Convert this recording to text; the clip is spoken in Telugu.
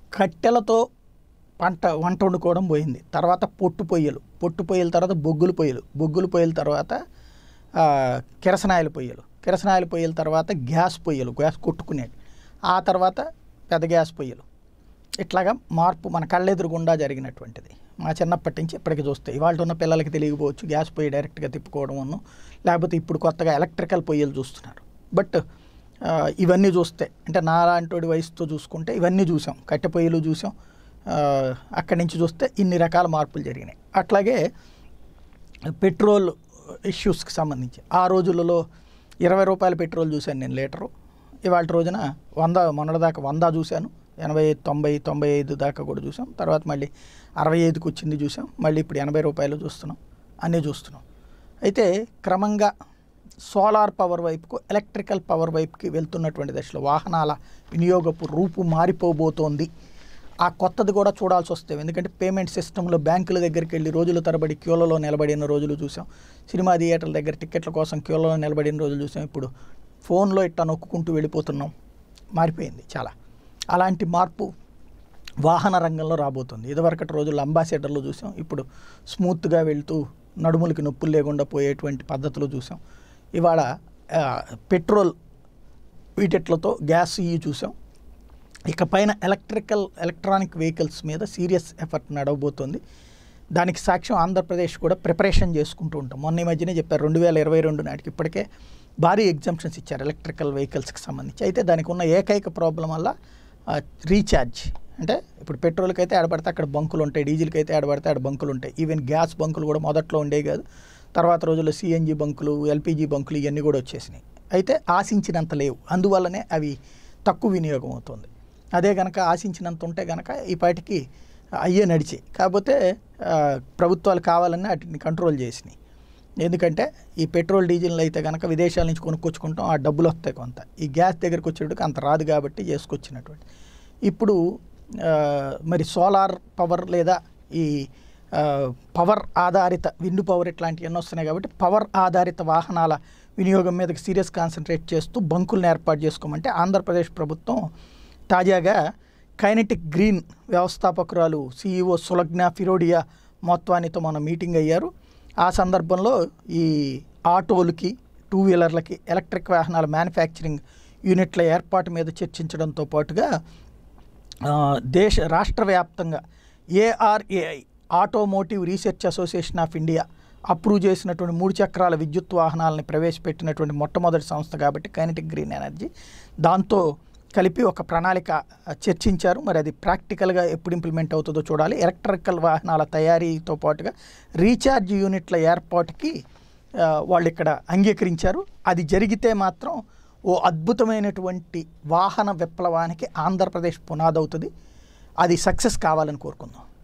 కట్టెలతో పంట వంట వండుకోవడం పోయింది తర్వాత పొట్టు పొయ్యలు పొట్టు పొయ్యల తర్వాత బొగ్గులు పొయ్యలు బొగ్గులు పొయ్యల తర్వాత ఆ, కిరసనాయిల పొయ్యలు కిరసనాయిల పొయ్యల తర్వాత గ్యాస్ పొయ్యలు గ్యాస్ కొట్టుకునేవి ఆ తర్వాత పెద్ద గ్యాస్ పొయ్యలు ఇట్లాగా మార్పు మన కళ్ళెదురుగుండా జరిగినటువంటిది మా చిన్నప్పటి నుంచి ఇప్పటికి చూస్తే ఇవాళ ఉన్న పిల్లలకి తెలియకపోవచ్చు గ్యాస్ పొయ్యి డైరెక్ట్గా తిప్పుకోవడం లేకపోతే ఇప్పుడు కొత్తగా ఎలక్ట్రికల్ పొయ్యలు చూస్తున్నారు బట్ ఆ, ఇవన్నీ చూస్తే అంటే నాలాంటి వయసుతో చూసుకుంటే ఇవన్నీ చూసాం కట్టె పొయ్యిలు చూసాం ఆ, అక్కడి నుంచి చూస్తే ఇన్ని రకాల మార్పులు జరిగినాయి అట్లాగే పెట్రోల్ ఇష్యూస్కి సంబంధించి ఆ రోజులలో ఇరవై రూపాయల పెట్రోల్ చూశాను నేను లీటరు ఇవాళ రోజున వంద మొన్నటిదాకా వంద చూశాను ఎనభై తొంభై తొంభై ఐదు దాకా కూడా చూసాం తర్వాత మళ్ళీ అరవై ఐదుకి వచ్చింది చూసాం మళ్ళీ ఇప్పుడు ఎనభై రూపాయలు చూస్తున్నాం అన్నీ చూస్తున్నాం అయితే క్రమంగా సోలార్ పవర్ వైపుకు ఎలక్ట్రికల్ పవర్ వైపుకి వెళ్తున్నటువంటి దశలో వాహనాల వినియోగపు రూపు మారిపోబోతోంది ఆ కొత్తది కూడా చూడాల్సి వస్తుంది ఎందుకంటే పేమెంట్ సిస్టంలో బ్యాంకుల దగ్గరికి వెళ్ళి రోజుల తరబడి క్యూలలో నిలబడిన రోజులు చూసాం సినిమా థియేటర్ల దగ్గర టికెట్ల కోసం క్యూలలో నిలబడిన రోజులు చూసాం ఇప్పుడు ఫోన్లో ఇట్టా నొక్కుంటూ వెళ్ళిపోతున్నాం మారిపోయింది చాలా అలాంటి మార్పు వాహన రంగంలో రాబోతుంది ఇదివరకటి రోజుల్లో అంబాసిడర్లు చూసాం ఇప్పుడు స్మూత్గా వెళ్తూ నడుములకి నొప్పులు లేకుండా పోయేటువంటి పద్ధతులు చూసాం ఇవాళ ఆ, పెట్రోల్ వీటిట్లతో గ్యాస్ ఇవి చూసాం ఇక పైన ఎలక్ట్రికల్ ఎలక్ట్రానిక్ వెహికల్స్ మీద సీరియస్ ఎఫర్ట్ నడవబోతోంది దానికి సాక్ష్యం ఆంధ్రప్రదేశ్ కూడా ప్రిపరేషన్ చేసుకుంటూ ఉంటాం మొన్న ఈ మధ్యనే చెప్పారు రెండు వేల ఇరవై రెండు నాటికి ఇప్పటికే భారీ ఎగ్జామ్షన్స్ ఇచ్చారు ఎలక్ట్రికల్ వెహికల్స్కి సంబంధించి అయితే దానికి ఉన్న ఏకైక ప్రాబ్లం వల్ల ఆ, రీఛార్జ్ అంటే ఇప్పుడు పెట్రోల్కి అయితే ఆడబడితే అక్కడ బంకులు ఉంటాయి డీజిల్కి అయితే ఆడబడితే ఆడ బంకులు ఉంటాయి ఈవెన్ గ్యాస్ బంకులు కూడా మొదట్లో ఉండేవి కాదు తర్వాత రోజుల్లో సిఎన్జి బంకులు ఎల్పిజి బంకులు ఇవన్నీ కూడా వచ్చేసినాయి అయితే ఆశించినంత లేవు అందువల్లనే అవి తక్కువ వినియోగం అవుతుంది అదే గనక ఆశించినంత ఉంటే గనక ఈ పాటికి అయ్యే నడిచాయి కాకపోతే ఆ, ప్రభుత్వాలు కావాలని వాటిని కంట్రోల్ చేసినాయి ఎందుకంటే ఈ పెట్రోల్ డీజిల్ అయితే కనుక విదేశాల నుంచి కొనుక్కొచ్చుకుంటాం ఆ డబ్బులు వస్తాయి కొంత ఈ గ్యాస్ దగ్గరికి వచ్చేటికి అంత రాదు కాబట్టి చేసుకొచ్చినటువంటి ఇప్పుడు ఆ, మరి సోలార్ పవర్ లేదా ఈ ఆ, పవర్ ఆధారిత విండు పవర్ ఇట్లాంటివన్నీ వస్తున్నాయి కాబట్టి పవర్ ఆధారిత వాహనాల వినియోగం మీదకి సీరియస్ కాన్సన్ట్రేట్ చేస్తూ బంకులను ఏర్పాటు చేసుకోమంటే ఆంధ్రప్రదేశ్ ప్రభుత్వం తాజాగా కైనెటిక్ గ్రీన్ వ్యవస్థాపకురాలు సీఈఓ సులగ్న ఫిరోడియా మోత్వానితో మన మీటింగ్ అయ్యారు ఆ సందర్భంలో ఈ ఆటోలకి టూ వీలర్లకి ఎలక్ట్రిక్ వాహనాల మ్యానుఫ్యాక్చరింగ్ యూనిట్ల ఏర్పాటు మీద చర్చించడంతో పాటుగా ఆ, దేశ రాష్ట్ర వ్యాప్తంగా ARAI Automotive Research Association of India approve చేసినటువంటి మూడు చక్రాల విద్యుత్ వాహనాలని ప్రవేశపెట్టినటువంటి మొట్టమొదటి సంస్థ కాబట్టి కైనటిక్ గ్రీన్ ఎనర్జీ దాంతో కలిపి ఒక ప్రణాళిక ఆ, చర్చించారు మరి అది ప్రాక్టికల్గా ఎప్పుడు ఇంప్లిమెంట్ అవుతుందో చూడాలి ఎలక్ట్రికల్ వాహనాల తయారీతో పాటుగా రీఛార్జ్ యూనిట్ల ఏర్పాటుకి ఆ, వాళ్ళు ఇక్కడ అంగీకరించారు అది జరిగితే మాత్రం ఓ అద్భుతమైనటువంటి వాహన విప్లవానికి ఆంధ్రప్రదేశ్ పునాదవుతుంది అది సక్సెస్ కావాలని కోరుకుందాం